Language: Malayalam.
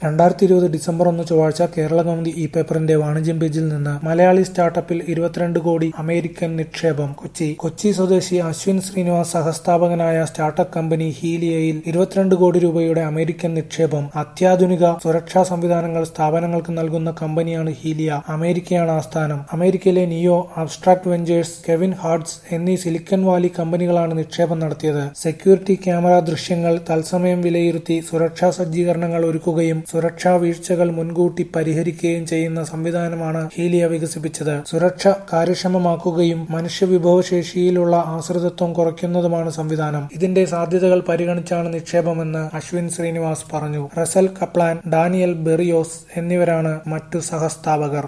രണ്ടായിരത്തി ഇരുപത് ഡിസംബർ ഒന്ന് ചൊവ്വാഴ്ച കേരള കൗമുദി ഇ പേപ്പറിന്റെ വാണിജ്യം പേജിൽ നിന്ന് മലയാളി സ്റ്റാർട്ടപ്പിൽ ഇരുപത്തിരണ്ട് കോടി അമേരിക്കൻ നിക്ഷേപം കൊച്ചി കൊച്ചി സ്വദേശി അശ്വിൻ ശ്രീനിവാസ് സഹസ്ഥാപകനായ സ്റ്റാർട്ടപ്പ് കമ്പനി ഹീലിയയിൽ ഇരുപത്തിരണ്ട് കോടി രൂപയുടെ അമേരിക്കൻ നിക്ഷേപം അത്യാധുനിക സുരക്ഷാ സംവിധാനങ്ങൾ സ്ഥാപനങ്ങൾക്ക് നൽകുന്ന കമ്പനിയാണ് ഹീലിയ അമേരിക്കയാണ് ആസ്ഥാനം അമേരിക്കയിലെ Neo Abstract Ventures Kevin Hartz എന്നീ സിലിക്കൺ വാലി കമ്പനികളാണ് നിക്ഷേപം നടത്തിയത് സെക്യൂരിറ്റി ക്യാമറ ദൃശ്യങ്ങൾ തത്സമയം വിലയിരുത്തി സുരക്ഷാ സജ്ജീകരണങ്ങൾ ഒരുക്കുകയും സുരക്ഷാ വീഴ്ചകൾ മുൻകൂട്ടി പരിഹരിക്കുകയും ചെയ്യുന്ന സംവിധാനമാണ് ഹീലിയ വികസിപ്പിച്ചത് സുരക്ഷ കാര്യക്ഷമമാക്കുകയും മനുഷ്യവിഭവശേഷിയിലുള്ള ആശ്രിതത്വം കുറയ്ക്കുന്നതുമാണ് സംവിധാനം ഇതിന്റെ സാധ്യതകൾ പരിഗണിച്ചാണ് നിക്ഷേപമെന്ന് അശ്വിൻ ശ്രീനിവാസ് പറഞ്ഞു റസൽ കപ്ലാൻ ഡാനിയൽ ബെറിയോസ് എന്നിവരാണ് മറ്റു സഹസ്ഥാപകർ